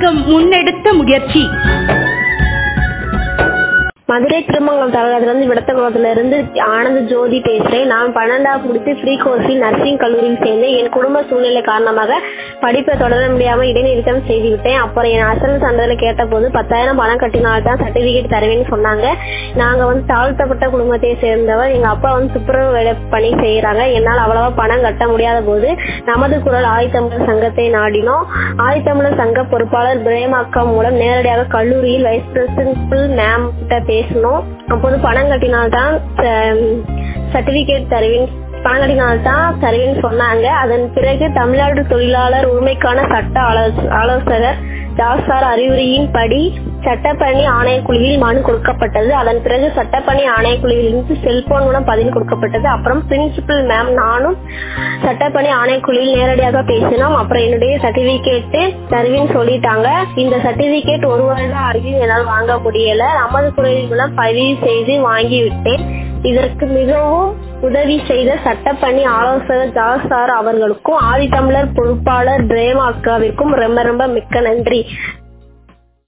சங்கம் முன்னெடுத்த முயற்சி மதுரை திருமங்கலம் தமிழகத்திலிருந்து விடத்தகுளத்துல இருந்து ஆனந்த ஜோதி பேசுறேன் நான் பன்னெண்டாவது முடித்து ஃப்ரீ கோர்ஸில் நர்சிங் கல்லூரியில் சேர்ந்தேன் என் குடும்ப சூழ்நிலை காரணமாக படிப்பை தொடர முடியாம இடைநிறுத்தம் செய்து விட்டேன் அப்புறம் என் அசல் சான்றிதழை கேட்டபோது பத்தாயிரம் பணம் கட்டினால்தான் சர்டிபிகேட் தருவேன்னு சொன்னாங்க நாங்க வந்து தாழ்த்தப்பட்ட குடும்பத்தை சேர்ந்தவர் எங்க அப்பா வந்து துப்புரவு வேலை பணி செய்யறாங்க என்னால் அவ்வளவா பணம் கட்ட முடியாத போது நமது குரல் ஆதித்தமிழர் சங்கத்தை நாடினோம் ஆதித்தமிழர் சங்க பொறுப்பாளர் பிரேமாக்கா மூலம் நேரடியாக கல்லூரியில் வைஸ் பிரின்சிபல் மேம் கிட்ட பேசணும் அப்போது பணம் கட்டினால்தான் சர்டிபிகேட் தருவேன் பணம் கட்டினால்தான் தருவேன்னு சொன்னாங்க அதன் பிறகு தமிழ்நாடு தொழிலாளர் உரிமைக்கான சட்ட ஆலோச- ஆலோசகர் தாசார் அறிவுரையின்படி சட்டப்பணி ஆணையக்குழுவில் மனு கொடுக்கப்பட்டது அதன் பிறகு சட்டப்பணி ஆணையக்குழுவிலிருந்து செல்போன் மூலம் பதில் கொடுக்கப்பட்டது அப்புறம் பிரின்சிபல் மேம் நானும் சட்டப்பணி ஆணையக்குழுவில் நேரடியாக பேசினோம் அப்புறம் என்னுடைய சர்டிபிகேட் தருவின்னு சொல்லிட்டாங்க இந்த சர்டிபிகேட் ஒரு வருடம் ஆகியும் என்னால் வாங்க முடியல நமது குரலின் மூலம் பதிவு செய்து வாங்கிவிட்டேன் இதற்கு மிகவும் உதவி செய்த சட்டப்பணி ஆலோசகர் ஜாஸ் சார் அவர்களுக்கும் ஆதித்தமிழர் பொறுப்பாளர் பிரேமா அக்காவிற்கும் ரொம்ப ரொம்ப மிக்க நன்றி